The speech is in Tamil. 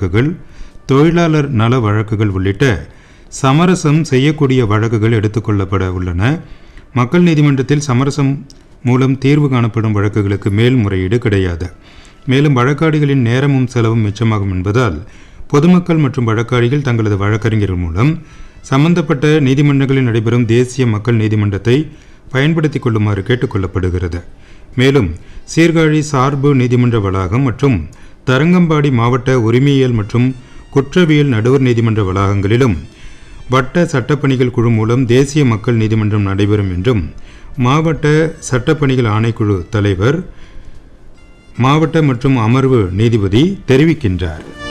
வழக்குகள் தொழிலாளர் நல வழக்குகள் உள்ளிட்ட சமரசம் செய்யக்கூடிய வழக்குகள் எடுத்துக்கொள்ளப்பட உள்ளன மக்கள் நீதிமன்றத்தில் சமரசம் மூலம் தீர்வு காணப்படும் வழக்குகளுக்கு மேல்முறையீடு கிடையாது மேலும் வழக்காடிகளின் நேரமும் செலவும் மிச்சமாகும் என்பதால் பொதுமக்கள் மற்றும் வழக்காடிகள் தங்களது வழக்கறிஞர்கள் மூலம் சம்பந்தப்பட்ட நீதிமன்றங்களில் நடைபெறும் தேசிய மக்கள் நீதிமன்றத்தை பயன்படுத்திக் கொள்ளுமாறு கேட்டுக்கொள்ளப்படுகிறது மேலும் சீர்காழி சார்பு நீதிமன்ற வளாகம் மற்றும் தரங்கம்பாடி மாவட்ட உரிமையியல் மற்றும் குற்றவியல் நடுவர் நீதிமன்ற வளாகங்களிலும் வட்ட சட்டப்பணிகள் குழு மூலம் தேசிய மக்கள் நீதிமன்றம் நடைபெறும் என்றும் மாவட்ட சட்டப்பணிகள் ஆணைக்குழு தலைவர் மாவட்ட மற்றும் அமர்வு நீதிபதி தெரிவிக்கின்றார்